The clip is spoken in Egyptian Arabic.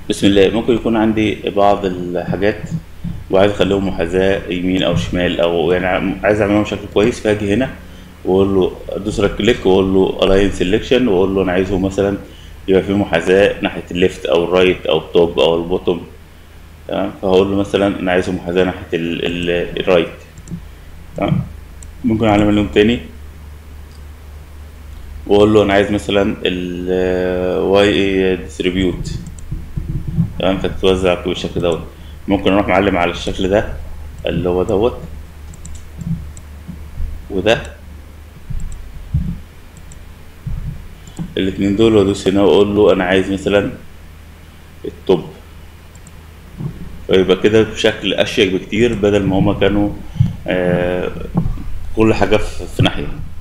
بسم الله ممكن يكون عندي بعض الحاجات وعايز اخليهم محاذاة يمين او شمال او يعني عايز اعملهم بشكل كويس فاجي هنا واقول له ادوس رايت كليك واقول له الاين سيلكشن واقول له انا عايزه مثلا يبقى فيه محاذاة ناحية الليفت او الرايت او التوب او البوتوم تمام فهقول له مثلا انا عايزه محاذاة ناحية ال- ال- الرايت تمام ممكن اعمل لهم تاني واقول له انا عايز مثلا ال واي ديستريبيوت تمام فتتوزع بالشكل دوت ممكن اروح معلم على الشكل ده اللي هو دوت وده الاتنين دول وادوس هنا واقول له انا عايز مثلا التوب فيبقى كده بشكل اشيك بكتير بدل ما هما كانوا آه كل حاجة في في ناحية